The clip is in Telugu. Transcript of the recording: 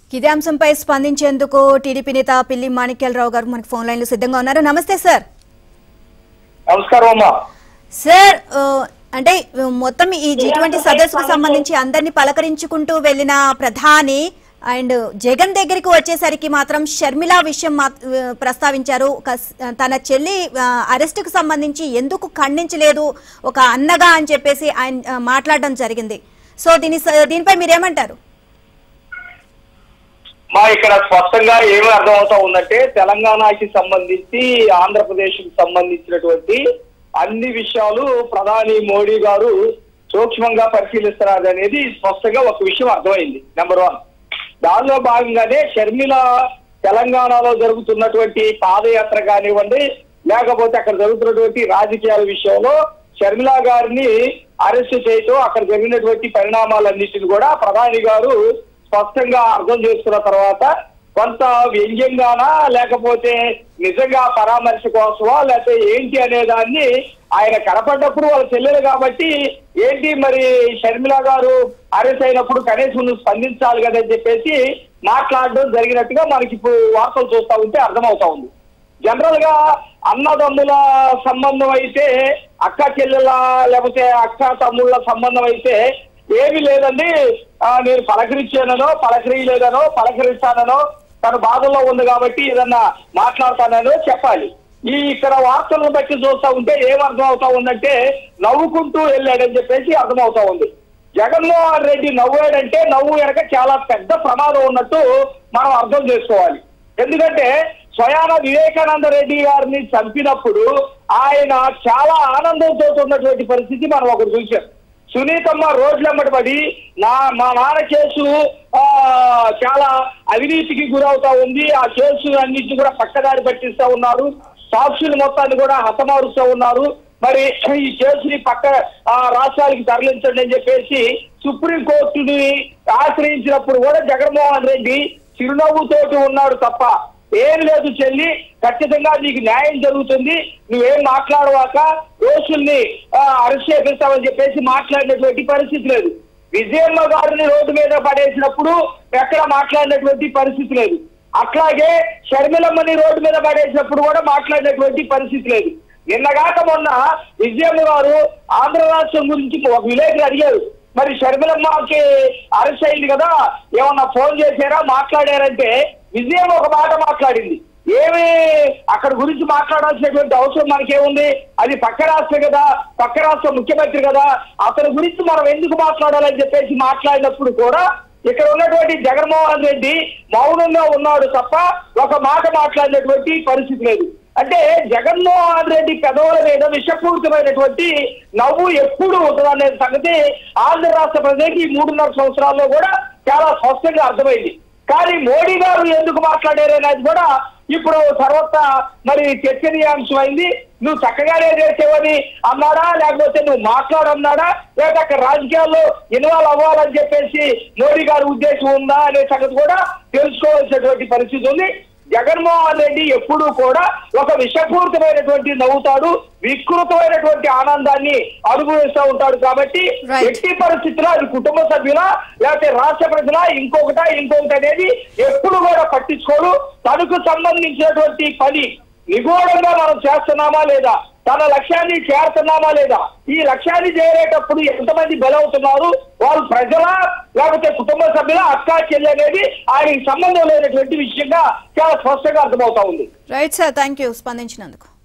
ఇదే అంశంపై స్పందించేందుకు టీడీపీ నేత పిల్లి మాణిక్యాలరావు గారు మనకు ఫోన్ లైన్లో సిద్ధంగా ఉన్నారు నమస్తే సార్ నమస్కారం అమ్మా సార్ ఆ, అంటే ఆ, మొత్తం ఈ జీ ట్వంటీ సదస్సుకు సంబంధించి అందరినీ పలకరించుకుంటూ వెళ్ళిన ప్రధాని అండ్ జగన్ దగ్గరికి వచ్చేసరికి మాత్రం షర్మిల విషయం మా- ఆ, ప్రస్తావించారు ఒక స్- తన చెల్లి అరెస్ట్ కు సంబంధించి ఎందుకు ఖండించలేదు ఒక అన్నగా అని చెప్పేసి ఆయన ఆ, మాట్లాడడం జరిగింది సో దీని స- దీనిపై మీరేమంటారు మా ఇక్కడ స్పష్టంగా ఏమి అర్థమవుతా ఉందంటే తెలంగాణకి సంబంధించి ఆంధ్రప్రదేశ్ కి సంబంధించినటువంటి అన్ని విషయాలు ప్రధాని మోడీ గారు సూక్ష్మంగా పరిశీలిస్తున్నారు అనేది స్పష్టంగా ఒక విషయం అర్థమైంది నెంబర్ వన్ దానిలో భాగంగానే షర్మిల తెలంగాణలో జరుగుతున్నటువంటి పాదయాత్ర కానివ్వండి లేకపోతే అక్కడ జరుగుతున్నటువంటి రాజకీయాల విషయంలో షర్మిల గారిని అరెస్ట్ చేయటం అక్కడ జరిగినటువంటి పరిణామాలన్నింటిని కూడా ప్రధాని గారు స్పష్టంగా అర్థం చేసుకున్న తర్వాత కొంత వ్యంగ్యంగానా లేకపోతే నిజంగా పరామర్శ కోసమా లేకపోతే ఏంటి అనే దాన్ని ఆయన కనపడ్డప్పుడు వాళ్ళ చెల్లెలు కాబట్టి ఏంటి మరి షర్మిల గారు అరెస్ట్ అయినప్పుడు కనీసం నువ్వు స్పందించాలి కదా అని చెప్పేసి మాట్లాడడం జరిగినట్టుగా మనకి ఇప్పుడు వార్తలు చూస్తా ఉంటే అర్థమవుతా ఉంది జనరల్ గా అన్నదమ్ముల సంబంధం అయితే అక్క చెల్లెల లేకపోతే అక్క తమ్ముళ్ళ సంబంధం అయితే ఏమీ లేదండి ఆ, నేను పలకరించానో పలకరియలేదనో పలకరిస్తానో తను బాధల్లో ఉంది కాబట్టి ఏదన్నా మాట్లాడతానో చెప్పాలి ఈ ఇక్కడ వార్తలను బట్టి చూస్తా ఉంటే ఏం అర్థం అవుతా ఉందంటే నవ్వుకుంటూ వెళ్ళాడని చెప్పేసి అర్థమవుతా ఉంది జగన్మోహన్ రెడ్డి నవ్వాడంటే నవ్వు వెనక చాలా పెద్ద ప్రమాదం ఉన్నట్టు మనం అర్థం చేసుకోవాలి ఎందుకంటే స్వయాన వివేకానంద రెడ్డి గారిని చంపినప్పుడు ఆయన చాలా ఆనందంతో ఉన్నటువంటి పరిస్థితి మనం ఒకటి చూసాం సునీతమ్మ రోడ్లెమ్మటి పడి నా మా నాన్న కేసు ఆ, చాలా అవినీతికి గురవుతా ఉంది ఆ కేసు అన్నింటినీ కూడా పక్కదారి పట్టిస్తా ఉన్నారు సాక్షులు మొత్తాన్ని కూడా హతమారుస్తూ ఉన్నారు మరి ఈ కేసుని పక్క ఆ, రాష్ట్రాలకి తరలించండి అని చెప్పేసి సుప్రీం కోర్టుని ఆశ్రయించినప్పుడు కూడా జగన్మోహన్ రెడ్డి చిరునవ్వుతోటి ఉన్నాడు తప్ప ఏం లేదు చెల్లి ఖచ్చితంగా నీకు న్యాయం జరుగుతుంది నువ్వేం మాట్లాడవాక దోషుల్ని ఆ, అరెస్ట్ చేపిస్తామని చెప్పేసి మాట్లాడినటువంటి పరిస్థితి లేదు విజయమ్మ గారిని రోడ్డు మీద పడేసినప్పుడు ఎక్కడ మాట్లాడినటువంటి పరిస్థితి లేదు అట్లాగే షర్మిలమ్మని రోడ్డు మీద పడేసినప్పుడు కూడా మాట్లాడినటువంటి పరిస్థితి లేదు నిన్నగాక మొన్న విజయమ్మ గారు ఆంధ్ర రాష్ట్రం గురించి ఒక విలేకరు అడిగారు మరి షర్మిలమ్మకి అరెస్ట్ అయింది కదా ఏమన్నా ఫోన్ చేశారా మాట్లాడారంటే విజయం ఒక మాట మాట్లాడింది ఏమి అక్కడ గురించి మాట్లాడాల్సినటువంటి అవసరం మనకేముంది అది పక్క రాష్ట్రం కదా పక్క రాష్ట్ర ముఖ్యమంత్రి కదా అతని గురించి మనం ఎందుకు మాట్లాడాలని చెప్పేసి మాట్లాడినప్పుడు కూడా ఇక్కడ ఉన్నటువంటి జగన్మోహన్ రెడ్డి మౌనంగా ఉన్నాడు తప్ప ఒక మాట మాట్లాడినటువంటి పరిస్థితి లేదు అంటే జగన్మోహన్ రెడ్డి పెదవుల మీద విషపూరితమైనటువంటి నవ్వు ఎప్పుడు ఉంటుందనే సంగతి ఆంధ్ర రాష్ట్ర ప్రజలకి ఈ మూడున్నర సంవత్సరాల్లో కూడా చాలా స్పష్టంగా అర్థమైంది కానీ మోడీ గారు ఎందుకు మాట్లాడారు అనేది కూడా ఇప్పుడు తర్వాత మరి చర్చనీయాంశం అయింది నువ్వు చక్కగానే చేసేవని అన్నాడా లేకపోతే నువ్వు మాట్లాడన్నాడా లేకపోతే అక్కడ రాజకీయాల్లో ఇన్వాల్వ్ అవ్వాలని చెప్పేసి మోడీ గారి ఉద్దేశం ఉందా అనే సంగతి కూడా తెలుసుకోవాల్సినటువంటి పరిస్థితి ఉంది జగన్మోహన్ రెడ్డి ఎప్పుడూ కూడా ఒక విషపూరితమైనటువంటి నవ్వుతాడు వికృతమైనటువంటి ఆనందాన్ని అనుభవిస్తూ ఉంటాడు కాబట్టి Right. ఎట్టి పరిస్థితుల్లో అది కుటుంబ సభ్యుల లేకపోతే రాష్ట్ర ప్రజల ఇంకొకట ఇంకొకటి అనేది ఎప్పుడు కూడా పట్టించుకోడు తనకు సంబంధించినటువంటి పని నిగూఢంగా మనం చేస్తున్నామా లేదా తన లక్ష్యాన్ని చేరుతున్నామా లేదా ఈ లక్ష్యాన్ని చేరేటప్పుడు ఎంతమంది బలవుతున్నారు వాళ్ళు ప్రజల లేకపోతే కుటుంబ సభ్యుల అక్కా చెల్లి అనేది ఆయనకి సంబంధం లేనటువంటి విషయంగా చాలా స్పష్టంగా అర్థమవుతా ఉంది రైట్ సార్ థ్యాంక్ యూ స్పందించినందుకు